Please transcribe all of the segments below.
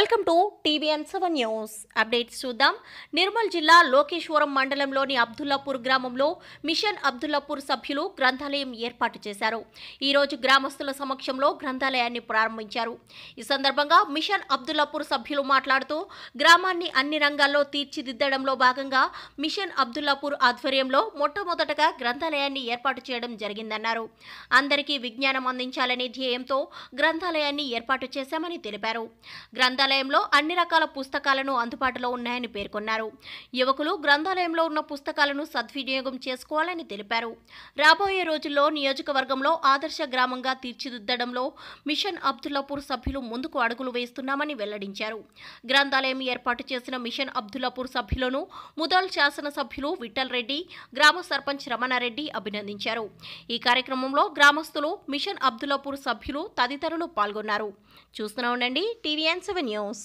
Welcome to TVN seven news updates చూద్దాం నిర్మల్ జిల్లా లోకేశ్వరం మండలంలోని అబ్దుల్లాపూర్ గ్రామంలో మిషన్ అబ్దుల్లాపూర్ సభ్యులు గ్రంథాలయం ఏర్పాటు చేశారు ఈ రోజు గ్రామస్తుల సమక్షంలో గ్రంథాలయాన్ని ప్రారంభించారు ఈ సందర్భంగా మిషన్ అబ్దుల్లాపూర్ సభ్యులు మాట్లాడుతూ గ్రామాన్ని అన్ని రంగాల్లో తీర్చిదిద్దడంలో భాగంగా మిషన్ అబ్దుల్లాపూర్ ఆధ్వర్యంలో మొట్టమొదటగా గ్రంథాలయాన్ని ఏర్పాటు చేయడం జరిగిందన్నారు అందరికీ విజ్ఞానం అందించాలనే ధ్యేయంతో గ్రంథాలయాన్ని ఏర్పాటు చేశామని తెలిపారు గ్రంథాలయంలో అన్ని రకాల పుస్తకాలను అందుబాటులో ఉన్నాయని పేర్కొన్నారు యువకులు గ్రంథాలయంలో ఉన్న పుస్తకాలను సద్వినియోగం చేసుకోవాలని తెలిపారు రాబోయే రోజుల్లో నియోజకవర్గంలో ఆదర్శ గ్రామంగా తీర్చిదిద్దడంలో మిషన్ అబ్దుల్లాపూర్ సభ్యులు ముందుకు అడుగులు వేస్తున్నామని వెల్లడించారు గ్రంథాలయం ఏర్పాటు చేసిన మిషన్ అబ్దుల్లాపూర్ సభ్యులను ముదల్ శాసనసభ్యులు విఠల్ రెడ్డి గ్రామ సర్పంచ్ రమణారెడ్డి అభినందించారు ఈ కార్యక్రమంలో గ్రామస్తులు మిషన్ అబ్దుల్లాపూర్ సభ్యులు తదితరులు పాల్గొన్నారు చూస్తూనే ఉండండి టీవీఎన్ సెవెన్ న్యూస్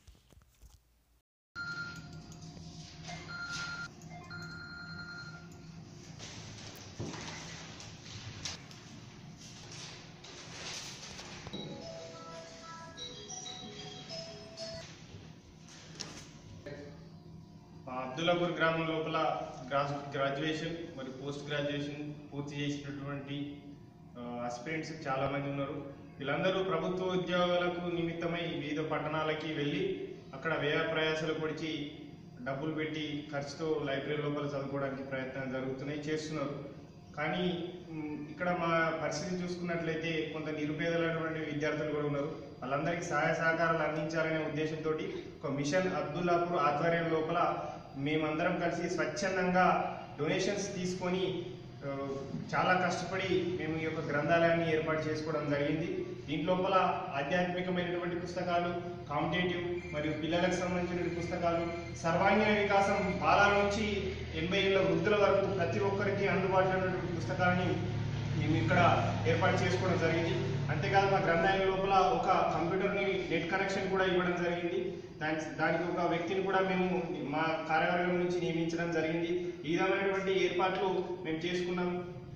మా అబ్దుల్లాపూర్ గ్రామం లోపల గ్రా- గ్రాడ్యుయేషన్ మరియు పోస్ట్ గ్రాడ్యుయేషన్ పూర్తి చేసినటువంటి అస్పిరెంట్స్ చాలా మంది ఉన్నారు వీళ్ళందరూ ప్రభుత్వ ఉద్యోగాలకు నిమిత్తమై వివిధ పట్టణాలకి వెళ్ళి అక్కడ వ్యయ ప్రయాసాలు పొడిచి డబ్బులు పెట్టి ఖర్చుతో లైబ్రరీ లోపల చదువుకోవడానికి ప్రయత్నాలు జరుగుతున్నాయి చేస్తున్నారు కానీ మ్, ఇక్కడ మా పరిస్థితి చూసుకున్నట్లయితే కొంత నిరుపేదలైనటువంటి విద్యార్థులు కూడా ఉన్నారు వాళ్ళందరికీ సహాయ సహకారాలు అందించాలనే ఉద్దేశంతో ఒక మిషన్ అబ్దుల్లాపూర్ ఆధ్వర్యం లోపల మేమందరం కలిసి స్వచ్ఛందంగా డొనేషన్స్ తీసుకొని ఆ, చాలా కష్టపడి మేము ఈ యొక్క గ్రంథాలయాన్ని ఏర్పాటు చేసుకోవడం జరిగింది దీంట్లోపల ఆధ్యాత్మికమైనటువంటి పుస్తకాలు కాంపిటేటివ్ మరియు పిల్లలకు సంబంధించిన పుస్తకాలు సర్వాంగీణ వికాసం బాలాల నుంచి ఎనభై ఏళ్ళ వృద్ధుల వరకు ప్రతి ఒక్కరికి అందుబాటులో ఉన్నటువంటి పుస్తకాలని మేము ఇక్కడ ఏర్పాటు చేసుకోవడం జరిగింది అంతేకాదు మా గ్రంథాలయం లోపల ఒక కంప్యూటర్ని నెట్ కనెక్షన్ కూడా ఇవ్వడం జరిగింది దానికి దానికి ఒక వ్యక్తిని కూడా మేము మా కార్యాలయం నుంచి నియమించడం జరిగింది ఈ విధమైనటువంటి ఏర్పాట్లు మేము చేసుకున్నాం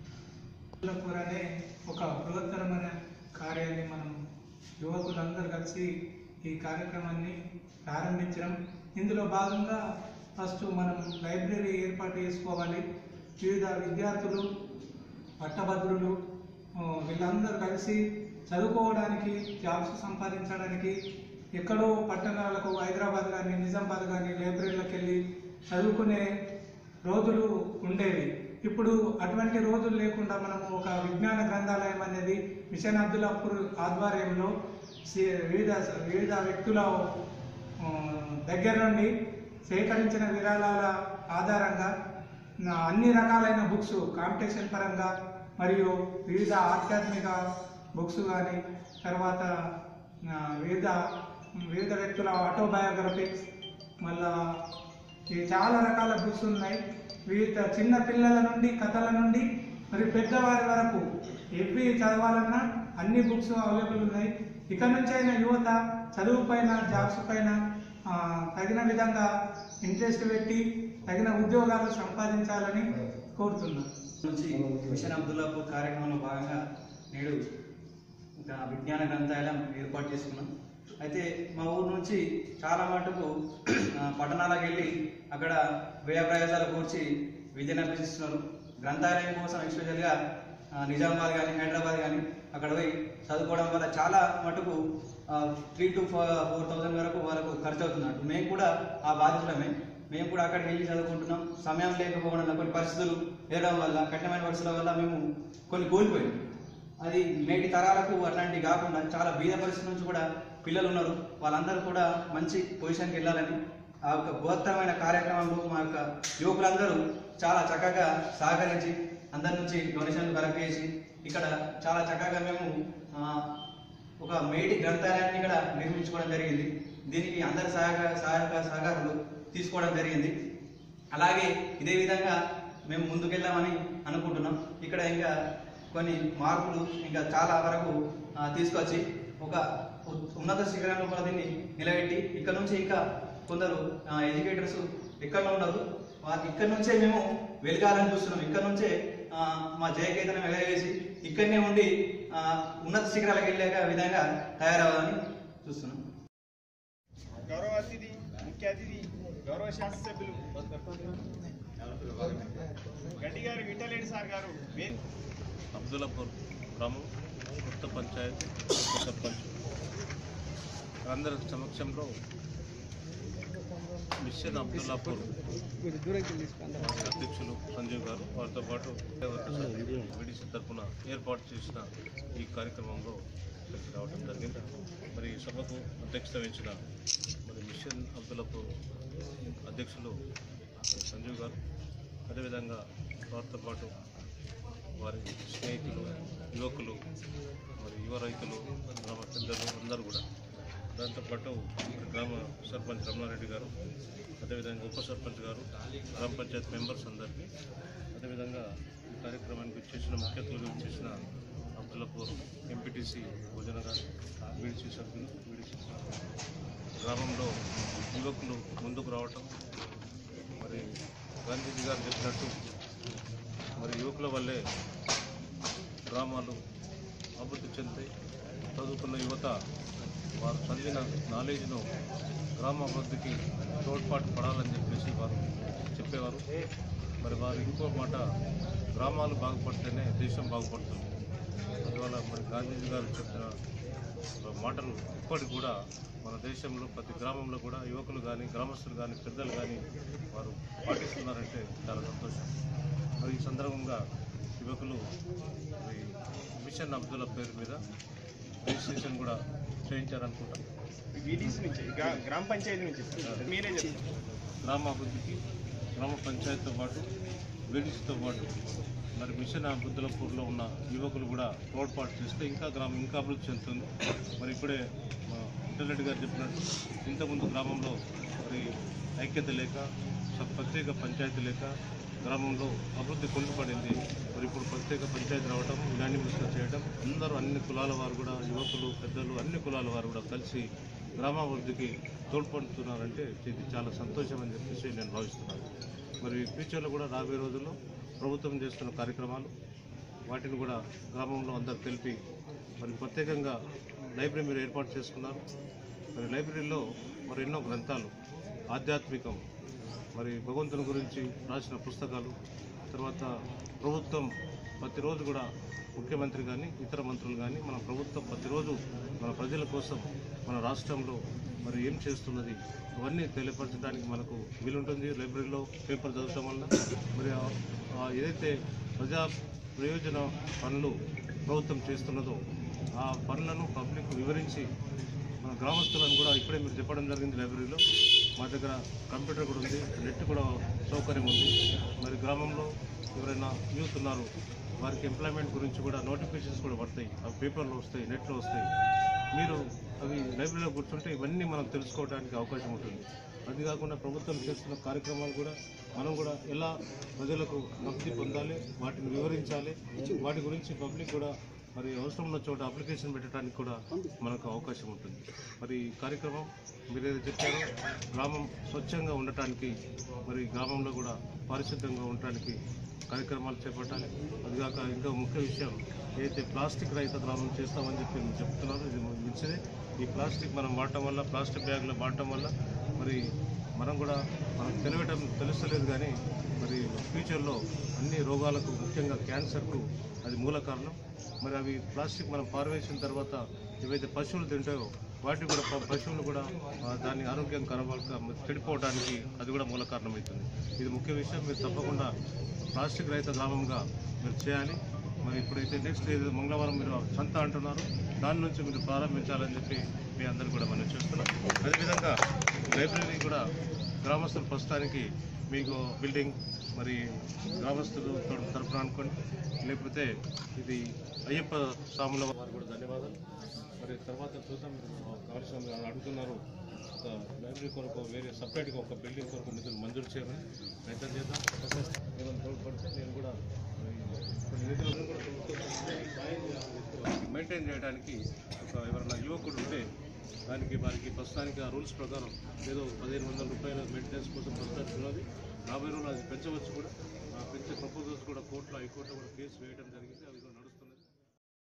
పూర్ అనే ఒక బృహత్తరమైన కార్యాన్ని మనం యువకులందరూ కలిసి ఈ కార్యక్రమాన్ని ప్రారంభించడం ఇందులో భాగంగా ఫస్ట్ మనం లైబ్రరీ ఏర్పాటు చేసుకోవాలి వివిధ విద్యార్థులు పట్టభద్రులు ఆ, వీళ్ళందరూ కలిసి చదువుకోవడానికి జాబ్స్ సంపాదించడానికి ఎక్కడో పట్టణాలకు హైదరాబాద్ కానీ నిజామాబాద్ కానీ లైబ్రరీలకు వెళ్ళి చదువుకునే రోజులు ఉండేవి ఇప్పుడు అటువంటి రోజులు లేకుండా మనం ఒక విజ్ఞాన గ్రంథాలయం అనేది మిషన్ అబ్దుల్లాపూర్ ఆధ్వర్యంలో సి- వివిధ వివిధ వ్యక్తుల ఆ, దగ్గర నుండి సేకరించిన విరాళాల ఆధారంగా నా అన్ని రకాలైన బుక్స్ కాంపిటీషన్ పరంగా మరియు వివిధ ఆధ్యాత్మిక బుక్స్ కానీ తర్వాత ఆ, వివిధ వివిధ వ్యక్తుల ఆటోబయోగ్రఫిక్స్ మళ్ళా ఇవి చాలా రకాల బుక్స్ ఉన్నాయి వివిధ చిన్న పిల్లల నుండి కథల నుండి మరి పెద్దవారి వరకు ఎవి చదవాలన్నా అన్ని బుక్స్ అవైలబుల్ ఉన్నాయి ఇక నుంచి అయిన యువత చదువు పైన జాబ్స్ పైన ఆ, తగిన విధంగా ఇంట్రెస్ట్ పెట్టి తగిన ఉద్యోగాలు సంపాదించాలని కోరుతున్నాను నుంచి మిషన్ అబ్దుల్లాపూర్ కార్యక్రమంలో భాగంగా నేడు ఒక విజ్ఞాన గ్రంథాలయం ఏర్పాటు చేసుకున్నాం అయితే మా ఊరు నుంచి చాలా మటుకు ఆ, పట్టణాలకు వెళ్ళి అక్కడ వ్యయ ప్రయాసాలు కూర్చి విద్యను అభ్యసిస్తున్నారు గ్రంథాలయం కోసం ఎస్పెషల్గా ఆ, నిజామాబాద్ కానీ హైదరాబాద్ కానీ అక్కడ పోయి చదువుకోవడం వల్ల చాలా మటుకు త్రీ టు ఫోర్ థౌజండ్ వరకు వాళ్ళకు ఖర్చు అవుతున్నట్టు మేము కూడా ఆ బాధితులమే మేము కూడా అక్కడికి వెళ్ళి చదువుకుంటున్నాం సమయం లేకపోవడం వల్ల కొన్ని పరిస్థితులు ఏరడం వల్ల కఠినమైన పరిస్థితుల వల్ల మేము కొన్ని కోల్పోయాం అది నేటి తరాలకు అట్లాంటివి కాకుండా చాలా బీద పరిస్థితి నుంచి కూడా పిల్లలు ఉన్నారు వాళ్ళందరూ కూడా మంచి పొజిషన్కి వెళ్ళాలని ఆ యొక్క బృహత్తరమైన కార్యక్రమంలో మా యొక్క యువకులందరూ చాలా చక్కగా సహకరించి అందరి నుంచి డొనేషన్లు కలెక్ట్ చేసి ఇక్కడ చాలా చక్కగా మేము ఆ, ఒక మేటి గ్రంథాలయాన్ని ఇక్కడ నిర్మించుకోవడం జరిగింది దీనికి అందరి సహాయక సహాయక సహకారాలు తీసుకోవడం జరిగింది అలాగే ఇదే విధంగా మేము ముందుకెళ్ళామని అనుకుంటున్నాం ఇక్కడ ఇంకా కొన్ని మార్పులు ఇంకా చాలా వరకు ఆ, తీసుకొచ్చి ఒక ఉ- ఉన్నత శిఖరంలో కూడా దీన్ని నిలబెట్టి ఇక్కడ నుంచి ఇంకా కొందరు ఎడ్యుకేటర్స్ ఎక్కడ ఉన్నారు వా- ఇక్కడ నుంచే మేము వెలగాలని చూస్తున్నాం ఇక్కడ నుంచే ఆ, మా జయకేతనం ఎగరవేసి ఇక్కడనే ఉండి ఆ, ఉన్నత శిఖరాలకు వెళ్ళే విధంగా తయారవ్వాలని చూస్తున్నాం గౌరవ అతిథి ముఖ్య అతిథి గౌరవ శాసనసభ్యులు గడ్డి గారి విఠలేడి సార్ గారు వే- అబ్దుల్లాపూర్ గ్రామం కొత్త పంచాయత్ కొత్త సర్పంచ్ అందరి సమక్షంలో మిషన్ అబ్దుల్లాపూర్ అధ్యక్షులు సంజీవ్ గారు వారితో పాటు విడిసి తరఫున ఏర్పాటు చేసిన ఈ కార్యక్రమంలో ఇక్కడికి రావడం జరిగింది మరి ఈ సభకు అధ్యక్షత వహించిన మరి మిషన్ అబ్దుల్లాపూర్ అధ్యక్షులు సంజీవ్ గారు అదేవిధంగా వారితో పాటు వారి స్నేహితులు యువకులు మరి యువ రైతులు గ్రామ పెద్దలు అందరూ కూడా దాంతోపాటు మరి గ్రామ సర్పంచ్ రమణారెడ్డి గారు అదేవిధంగా ఉప సర్పంచ్ గారు గ్రామ పంచాయత్ మెంబర్స్ అందరికీ అదేవిధంగా ఈ కార్యక్రమానికి వచ్చేసిన ముఖ్య అతిథులుగా వచ్చేసిన అబ్దుల్లాపూర్ ఎంపీటీసీ భోజన గారు బీడీసీ సభ్యులు బీడీసీ గ్రామంలో యువకులు ముందుకు రావటం మరి గాంధీజీ గారు చెప్పినట్టు మరి యువకుల వల్లే గ్రామాలు అభివృద్ధి చెందుతాయి చదువుకున్న యువత వారు చదివిన నాలెడ్జ్ను గ్రామ అభివృద్ధికి తోడ్పాటు పడాలని చెప్పేసి వారు చెప్పేవారు మరి వారు ఇంకో మాట గ్రామాలు బాగుపడితేనే దేశం బాగుపడుతుంది అందువల్ల మరి గాంధీజీ గారు చెప్పిన మాటలు ఇప్పటికి కూడా మన దేశంలో ప్రతి గ్రామంలో కూడా యువకులు కానీ గ్రామస్తులు కానీ పెద్దలు కానీ వారు పాటిస్తున్నారంటే చాలా సంతోషం మరి ఈ సందర్భంగా యువకులు మరి మిషన్ అబ్దుల్లా పేరు మీద రిజిస్ట్రేషన్ కూడా చేయించారనుకుంటాం వీడీసీ నుంచి గ్రా- గ్రామ పంచాయతీ నుంచి సార్. మీరే చెప్తారు గ్రామ అభివృద్ధికి గ్రామ పంచాయతీతో పాటు వీడిస్తో పాటు మరి మిషన్ అభివృద్ధిలపూర్లో ఉన్న యువకులు కూడా తోడ్పాటు చేస్తే ఇంకా గ్రామం ఇంకా అభివృద్ధి చెందుతుంది మరి ఇప్పుడే మా రెడ్డి గారు చెప్పినట్టు ఇంతకుముందు గ్రామంలో మరి ఐక్యత లేక స- ప్రత్యేక పంచాయతీ లేక గ్రామంలో అభివృద్ధి కుంటుపడింది మరి ఇప్పుడు ప్రత్యేక పంచాయతీ రావడం యునానిమస్గా చేయడం అందరూ అన్ని కులాల వారు కూడా యువకులు పెద్దలు అన్ని కులాల వారు కూడా కలిసి గ్రామాభివృద్ధికి తోడ్పడుతున్నారంటే ఇది చాలా సంతోషం అని చెప్పేసి నేను భావిస్తున్నాను మరి ఫ్యూచర్లో కూడా రాబోయే రోజుల్లో ప్రభుత్వం చేస్తున్న కార్యక్రమాలు వాటిని కూడా గ్రామంలో అందరు తెలిపి మరి ప్రత్యేకంగా లైబ్రరీ మీరు ఏర్పాటు చేసుకున్నారు మరి లైబ్రరీలో మరి ఎన్నో గ్రంథాలు ఆధ్యాత్మికం మరి భగవంతుని గురించి రాసిన పుస్తకాలు తర్వాత ప్రభుత్వం ప్రతిరోజు కూడా ముఖ్యమంత్రి కానీ ఇతర మంత్రులు కానీ మన ప్రభుత్వం ప్రతిరోజు మన ప్రజల కోసం మన రాష్ట్రంలో మరి ఏం చేస్తున్నది అవన్నీ తెలియపరచడానికి మనకు వీలుంటుంది లైబ్రరీలో పేపర్ చదవటం వల్ల మరి ఆ- ఆ ఏదైతే ప్రజా ప్రయోజన పనులు ప్రభుత్వం చేస్తున్నదో ఆ పనులను పబ్లిక్ వివరించి మన గ్రామస్తులను కూడా ఇప్పుడే మీరు చెప్పడం జరిగింది లైబ్రరీలో మా దగ్గర కంప్యూటర్ కూడా ఉంది నెట్ కూడా సౌకర్యం ఉంది మరి గ్రామంలో ఎవరైనా యూత్ ఉన్నారు వారికి ఎంప్లాయ్మెంట్ గురించి కూడా నోటిఫికేషన్స్ కూడా పడతాయి అవి పేపర్లో వస్తాయి నెట్లో వస్తాయి మీరు అవి లైబ్రరీలో కూర్చుంటే ఇవన్నీ మనం తెలుసుకోవడానికి అవకాశం ఉంటుంది అది కాకుండా ప్రభుత్వం చేస్తున్న కార్యక్రమాలు కూడా మనం కూడా ఎలా ప్రజలకు లబ్ధి పొందాలి వాటిని వివరించాలి వాటి గురించి పబ్లిక్ కూడా మరి అవసరం ఉన్న చోట అప్లికేషన్ పెట్టడానికి కూడా మనకు అవకాశం ఉంటుంది మరి ఈ కార్యక్రమం మీరు ఏదో చెప్పారో గ్రామం స్వచ్ఛంగా ఉండటానికి మరి గ్రామంలో కూడా పారిశుద్ధంగా ఉండటానికి కార్యక్రమాలు చేపట్టాలి అదిగాక ఇంకా ముఖ్య విషయం ఏదైతే ప్లాస్టిక్ రహిత గ్రామం చేస్తామని చెప్పి మీరు చెప్తున్నారు ఇది మంచిదే ఈ ప్లాస్టిక్ మనం వాడటం వల్ల ప్లాస్టిక్ బ్యాగులు వాడటం వల్ల మరి మనం కూడా మనకు తెలియటం తెలుస్తలేదు కానీ మరి ఫ్యూచర్లో అన్ని రోగాలకు ముఖ్యంగా క్యాన్సర్కు అది మూల కారణం మరి అవి ప్లాస్టిక్ మనం పారవేసిన తర్వాత ఏవైతే పశువులు తింటాయో వాటికి కూడా ప- పశువులు కూడా ఆ, దాని ఆరోగ్యం కరవాల చెడిపోవడానికి అది కూడా మూల కారణమవుతుంది ఇది ముఖ్య విషయం మీరు తప్పకుండా ప్లాస్టిక్ రహిత గ్రామంగా మీరు చేయాలి మరి ఇప్పుడైతే నెక్స్ట్ ఏదో మంగళవారం మీరు సంత అంటున్నారు దాని నుంచి మీరు ప్రారంభించాలని చెప్పి మీ అందరు కూడా మనం చేస్తున్నాం అదేవిధంగా లైబ్రరీ కూడా గ్రామస్తుల ప్రస్తుతానికి మీకు బిల్డింగ్ మరి గ్రామస్తులు తరపు- తరపున అనుకోండి లేకపోతే ఇది అయ్యప్ప స్వాముల వారు కూడా ధన్యవాదాలు మరి తర్వాత చూద్దాం కావాల్సిన వాళ్ళు అడుగుతున్నారు ఒక లైబ్రరీ కొరకు వేరే సపరేట్గా ఒక బిల్డింగ్ కొరకు నిధులు మంజూరు చేయమని ప్రయత్నం చేద్దాం ఏమైనా తోడ్పడితే నేను కూడా మరి కొన్ని నిధులను కూడా మెయింటైన్ చేయడానికి ఒక ఎవరైనా యువకుడు ఉంటే దానికి వారికి ప్రస్తుతానికి ఆ రూల్స్ ప్రకారం ఏదో పదిహేను వందల రూపాయల మెయింటెనెన్స్ కోసం ప్రస్తుతానికి ఉన్నది రాబోయే రోజులు అది పెంచవచ్చు కూడా ఆ పెంచే ప్రపోజల్స్ కూడా కోర్టులో హైకోర్టులో కూడా కేసు వేయడం జరిగింది అవి